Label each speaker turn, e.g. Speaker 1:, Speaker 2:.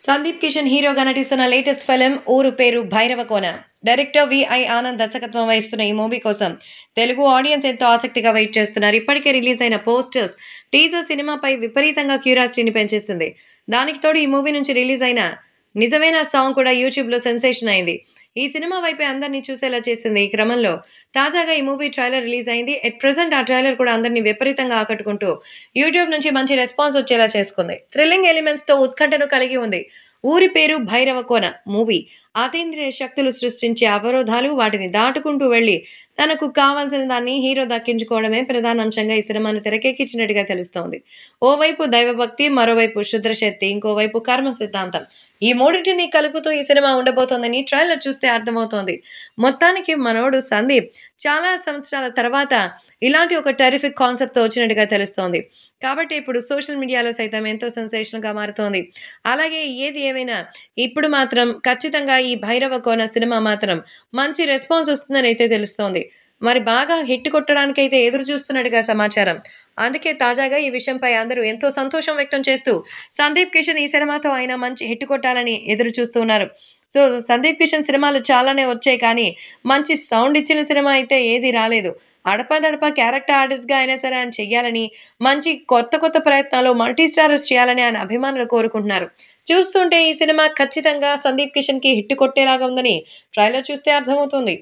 Speaker 1: సందీప్ కిషన్ హీరోగా నటిస్తున్న latest film ఊరు పేరు భైరవ కోన డైరెక్టర్ విఐ ఆనంద్ దర్శకత్వం వహిస్తున్న ఈ మూవీ కోసం తెలుగు ఆడియన్స్ ఎంతో ఆసక్తిగా వెయిట్ చేస్తున్నారు ఇప్పటికే రిలీజ్ అయిన పోస్టర్స్ టీజర్ సినిమాపై విపరీతంగా క్యూరియాసిటీని పెంచేస్తుంది దానికి తోడు ఈ మూవీ నుంచి రిలీజ్ అయిన నిజమైన సాంగ్ కూడా యూట్యూబ్లో సెన్సేషన్ అయింది ఈ సినిమా వైపే అందరినీ చూసేలా చేసింది ఈ క్రమంలో తాజాగా ఈ మూవీ ట్రైలర్ రిలీజ్ అయింది ఎట్ ప్రెసెంట్ ఆ ట్రైలర్ కూడా అందరినీ విపరీతంగా ఆకట్టుకుంటూ యూట్యూబ్ నుంచి మంచి రెస్పాన్స్ వచ్చేలా చేసుకుంది థ్రిల్లింగ్ ఎలిమెంట్స్తో ఉత్కంఠను కలిగి ఉంది ఊరి పేరు భైరవ కోన మూవీ అతీంద్రియ శక్తులు సృష్టించే అవరోధాలు వాటిని దాటుకుంటూ వెళ్ళి తనకు కావాల్సిన దాన్ని హీరో దక్కించుకోవడమే ప్రధాన అంశంగా ఈ సినిమాను తెరకెక్కించినట్టుగా తెలుస్తోంది ఓవైపు దైవభక్తి మరోవైపు శుద్రశక్తి ఇంకోవైపు కర్మ సిద్ధాంతం ఈ మూడింటిని కలుపుతూ ఈ సినిమా ఉండబోతోందని ట్రైలర్ చూస్తే అర్థమవుతోంది మొత్తానికి మనోడు సందీప్ చాలా సంవత్సరాల తర్వాత ఇలాంటి ఒక టెరిఫిక్ కాన్సెప్ట్తో వచ్చినట్టుగా తెలుస్తోంది కాబట్టి ఇప్పుడు సోషల్ మీడియాలో సైతం ఎంతో సెన్సేషన్గా మారుతోంది అలాగే ఏది ఏమైనా ఇప్పుడు మాత్రం ఖచ్చితంగా ఈ భైరవ కోన సినిమా మాత్రం మంచి రెస్పాన్స్ వస్తుందని అయితే తెలుస్తోంది మరి బాగా హిట్ కొట్టడానికైతే ఎదురు చూస్తున్నట్టుగా సమాచారం అందుకే తాజాగా ఈ విషయంపై అందరూ ఎంతో సంతోషం వ్యక్తం చేస్తూ సందీప్ కిషన్ ఈ సినిమాతో ఆయన మంచి హిట్ కొట్టాలని ఎదురు చూస్తున్నారు సో సందీప్ కిషన్ సినిమాలు చాలానే వచ్చాయి కానీ మంచి సౌండ్ ఇచ్చిన సినిమా అయితే ఏది రాలేదు అడపదడప క్యారెక్టర్ ఆర్టిస్ట్గా అయినా సరే ఆయన చెయ్యాలని మంచి కొత్త కొత్త ప్రయత్నాలు మల్టీ స్టారర్స్ చేయాలని ఆయన అభిమానులు కోరుకుంటున్నారు చూస్తుంటే ఈ సినిమా ఖచ్చితంగా సందీప్ కిషన్కి హిట్ కొట్టేలాగా ఉందని ట్రైలర్ చూస్తే అర్థమవుతుంది